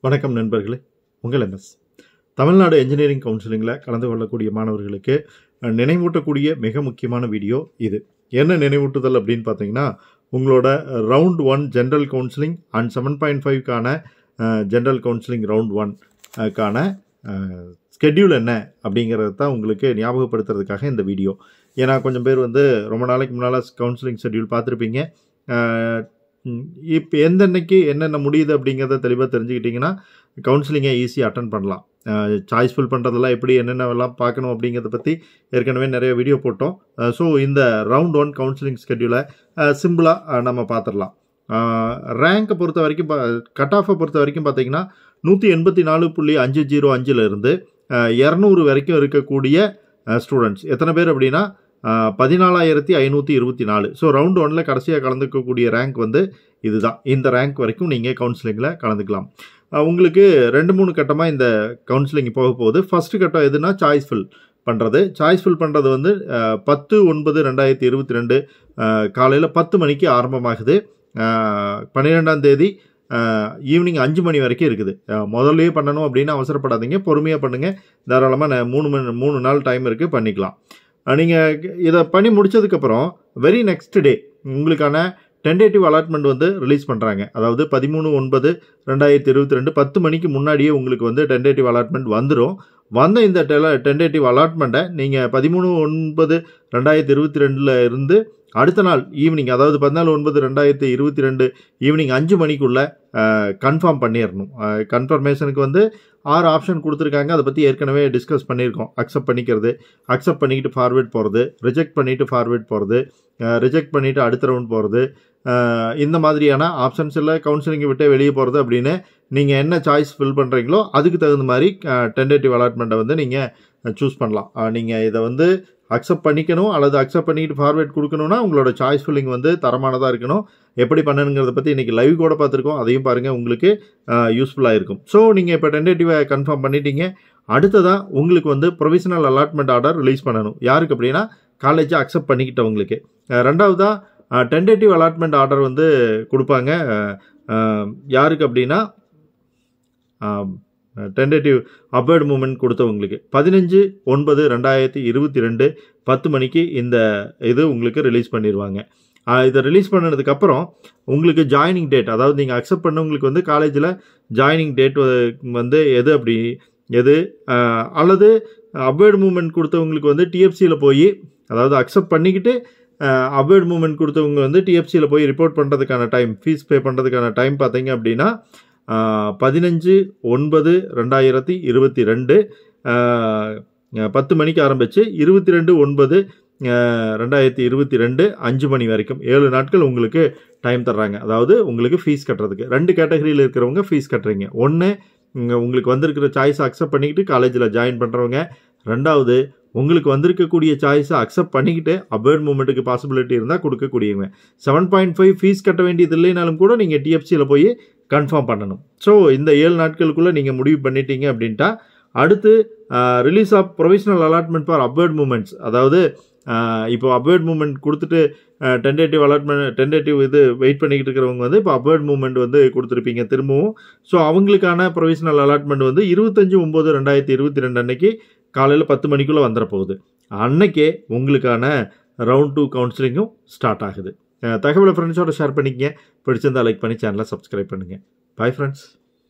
வணக்கம் நண்பர்களே உங்கள் எம்எஸ் தமிழ்நாடு என்ஜினியரிங் கவுன்சிலிங்கில் கலந்து கொள்ளக்கூடிய மாணவர்களுக்கு அஹ், நினைவூட்டக்கூடிய மிக முக்கியமான வீடியோ இது என்ன நினைவூட்டுதல் அப்படின்னு பார்த்தீங்கன்னா உங்களோட round one general counselling and seven point ஃபைவ்க்கான ஜென்ரல் கவுன்சிலிங் ரவுண்ட் ஒன் க்கான ஸ்கெட்யூல் என்ன அப்படிங்கிறத தான் உங்களுக்கு ஞாபகப்படுத்துறதுக்காக இந்த வீடியோ ஏன்னா கொஞ்சம் பேர் வந்து ரொம்ப நாளைக்கு முன்னால் கவுன்சிலிங் ஷெட்யூல் பார்த்துருப்பீங்க இப்போ எந்த அன்னைக்கு என்னென்ன முடியுது அப்படிங்கிறத தெளிவாக தெரிஞ்சுக்கிட்டிங்கன்னா கவுன்சிலிங்கை ஈஸியாக அட்டன் பண்ணலாம் சாய்ஸ் ஃபில் பண்ணுறதெல்லாம் எப்படி என்னென்னலாம் பார்க்கணும் அப்படிங்கிறத பற்றி ஏற்கனவே நிறைய வீடியோ போட்டோம் ஸோ இந்த ரவுண்ட் ஒன் கவுன்சிலிங் ஸ்கெட்யூலை சிம்பிளாக நம்ம பார்த்துடலாம் ரேங்கை பொறுத்த வரைக்கும் கட் ஆஃபை பொறுத்த வரைக்கும் பார்த்தீங்கன்னா நூற்றி எண்பத்தி நாலு புள்ளி அஞ்சு ஜீரோ அஞ்சிலிருந்து இரநூறு வரைக்கும் இருக்கக்கூடிய ஸ்டூடெண்ட்ஸ் எத்தனை பேர் அப்படின்னா பதினாலாயிரத்தி ஐநூற்றி இருபத்தி நாலு ஸோ ரவுண்ட் ஒனில் கடைசியாக கலந்துக்கக்கூடிய ரேங்க் வந்து இதுதான் இந்த ரேங்க் வரைக்கும் நீங்கள் கவுன்சிலிங்கில் கலந்துக்கலாம் அஹ் உங்களுக்கு ரெண்டு மூணு கட்டமாக இந்த கவுன்சிலிங் போக போகுது ஃபஸ்ட்டு கட்டம் எதுனா சாய்ஸ் ஃபில் பண்ணுறது சாய்ஸ் ஃபில் பண்ணுறது வந்து அஹ், பத்து ஒன்பது ரெண்டாயிரத்தி இருபத்தி ரெண்டு காலையில் பத்து மணிக்கு ஆரம்பமாகுது அஹ், பன்னிரெண்டாம் தேதி ஈவினிங் அஞ்சு மணி வரைக்கும் இருக்குது அஹ், முதல்லயே பண்ணணும் அப்படின்னு அவசரப்படாதீங்க பொறுமையாக பண்ணுங்கள் தாராளமாக மூணு மணி மூணு நாள் டைம் இருக்குது பண்ணிக்கலாம் நீங்கள் இதை பண்ணி முடிச்சதுக்கப்புறம் வெரி நெக்ஸ்ட் டே உங்களுக்கான டென்டேட்டிவ் அலாட்மெண்ட் வந்து ரிலீஸ் பண்ணுறாங்க அதாவது பதிமூணு ஒன்பது ரெண்டாயிரத்தி இருபத்தி ரெண்டு பத்து மணிக்கு முன்னாடியே உங்களுக்கு வந்து டென்டேட்டிவ் அலாட்மெண்ட் வந்துடும் வந்த இந்த டெல டென்டேட்டிவ் அலாட்மெண்ட்டை நீங்கள் பதிமூணு ஒன்பது ரெண்டாயிரத்தி இருபத்தி ரெண்டில் இருந்து அடுத்த நாள் ஈவினிங் அதாவது பதினாலு ஒன்பது ரெண்டாயிரத்தி இருபத்தி ரெண்டு ஈவினிங் அஞ்சு மணிக்குள்ளே கன்ஃபார்ம் பண்ணிடணும் கன்ஃபர்மேஷனுக்கு வந்து ஆறு ஆப்ஷன் கொடுத்துருக்காங்க அதை பற்றி ஏற்கனவே டிஸ்கஸ் பண்ணியிருக்கோம் அக்செப்ட் பண்ணிக்கிறது அக்செப்ட் பண்ணிக்கிட்டு ஃபார்வேர்ட் போகிறது ரிஜெக்ட் பண்ணிவிட்டு ஃபார்வேர்ட் போகிறது ரிஜெக்ட் பண்ணிவிட்டு அடுத்த ரவுண்ட் போகிறது இந்த மாதிரியான ஆப்ஷன்ஸ் இல்லை கவுன்சிலிங்கை விட்டு வெளியே போகிறது அப்படின்னு நீங்கள் என்ன சாய்ஸ் ஃபில் பண்ணுறீங்களோ அதுக்கு தகுந்த மாதிரி டென்டேட்டிவ் அலாட்மெண்ட்டை வந்து நீங்கள் சூஸ் பண்ணலாம் நீங்கள் இதை வந்து அக்செப்ட் பண்ணிக்கணும் அல்லது அக்செப்ட் பண்ணிக்கிட்டு ஃபார்வேர்ட் கொடுக்கணும்னா உங்களோட சாய்ஸ் ஃபில்லிங் வந்து தரமானதாக இருக்கணும் எப்படி பண்ணணுங்கிறத பற்றி இன்றைக்கி லைவ் கூட பார்த்துருக்கோம் அதையும் பாருங்கள் உங்களுக்கு யூஸ்ஃபுல்லாக இருக்கும் ஸோ நீங்கள் இப்போ டென்டேட்டிவை கன்ஃபார்ம் பண்ணிட்டீங்க அடுத்ததாக உங்களுக்கு வந்து ப்ரொவிஷனல் அலாட்மெண்ட் ஆர்டர் ரிலீஸ் பண்ணணும் யாருக்கு அப்படின்னா காலேஜை அக்செப்ட் பண்ணிக்கிட்டவங்களுக்கு அஹ் ரெண்டாவதாக டென்டேட்டிவ் அலாட்மெண்ட் ஆர்டர் வந்து கொடுப்பாங்க அஹ், அஹ், யாருக்கு அப்படின்னா டென்டேட்டிவ் அப்வேர்ட் மூமெண்ட் கொடுத்தவங்களுக்கு பதினஞ்சு ஒன்பது ரெண்டாயிரத்தி இருபத்தி ரெண்டு பத்து மணிக்கு இந்த இது உங்களுக்கு ரிலீஸ் பண்ணிடுவாங்க ஆஹ் இதை ரிலீஸ் பண்ணதுக்கப்புறம் உங்களுக்கு ஜாயினிங் டேட் அதாவது நீங்கள் அக்செப்ட் பண்ணவங்களுக்கு வந்து காலேஜில் ஜாயினிங் டேட் வந்து எது அப்படி எது ஆஹ் அல்லது அப்வேர்ட் மூமெண்ட் கொடுத்தவங்களுக்கு வந்து டிஎஃப்சியில் போய் அதாவது அக்செப்ட் பண்ணிக்கிட்டு அப்வேர்ட் மூமெண்ட் கொடுத்தவங்க வந்து டிஎஃப்சியில் போய் ரிப்போர்ட் பண்ணுறதுக்கான டைம் ஃபீஸ் பே பண்ணுறதுக்கான டைம் பார்த்தீங்க அப்படின்னா பதினஞ்சு ஒன்பது ரெண்டாயிரத்தி இருபத்தி ரெண்டு பத்து மணிக்கு ஆரம்பித்து இருபத்தி ரெண்டு ஒன்பது ரெண்டாயிரத்தி இருபத்தி ரெண்டு அஞ்சு மணி வரைக்கும் ஏழு நாட்கள் உங்களுக்கு டைம் தர்றாங்க அதாவது உங்களுக்கு ஃபீஸ் கட்டுறதுக்கு ரெண்டு கேட்டகரியில் இருக்கிறவங்க ஃபீஸ் கட்டுறீங்க ஒன்று உங்களுக்கு வந்திருக்கிற சாய்ஸை அக்செப்ட் பண்ணிக்கிட்டு காலேஜில் ஜாயின் பண்ணுறவங்க ரெண்டாவது உங்களுக்கு வந்திருக்கக்கூடிய சாய்ஸை அக்செப்ட் பண்ணிக்கிட்டு அப்வேர்ட் மூமெண்ட்டுக்கு பாசிபிலிட்டி இருந்தால் கொடுக்கக்கூடியவங்க செவன் பாயிண்ட் ஃபைவ் ஃபீஸ் கட்ட வேண்டியது இல்லைனாலும் கூட நீங்கள் டிஎஃப்சியில் போய் கன்ஃபார்ம் பண்ணணும் ஸோ இந்த ஏழு நாட்களுக்குள்ளே நீங்கள் முடிவு பண்ணிட்டீங்க அப்படின்ட்டா அடுத்து release of provisional allotment for upward movements அதாவது ஆஹ் இப்போ அப்வேர்ட் மூமெண்ட் கொடுத்துட்டு டென்டேட்டிவ் அலாட்மெண்ட் டென்டேட்டிவ் இது வெயிட் பண்ணிக்கிட்டு இருக்கிறவங்க வந்து இப்போ அப்வேர்ட் மூமெண்ட் வந்து கொடுத்துருப்பீங்க திரும்பவும் ஸோ அவங்களுக்கான ப்ரொவிஷனல் அலாட்மெண்ட் வந்து இருபத்தஞ்சு ஒம்பது ரெண்டாயிரத்தி இருபத்தி ரெண்டு அன்னைக்கு காலையில் பத்து மணிக்குள்ளே வந்துட போகுது அன்னைக்கே உங்களுக்கான ரவுண்ட் டூ கவுன்சிலிங்கும் ஸ்டார்ட் ஆகுது அஹ் தகவலை ஃப்ரெண்ட்ஸோட ஷேர் பண்ணிக்கங்க பிடிச்சிருந்தா லைக் பண்ணி சேனலை சப்ஸ்கிரைப் பண்ணுங்கள் பை ஃப்ரெண்ட்ஸ்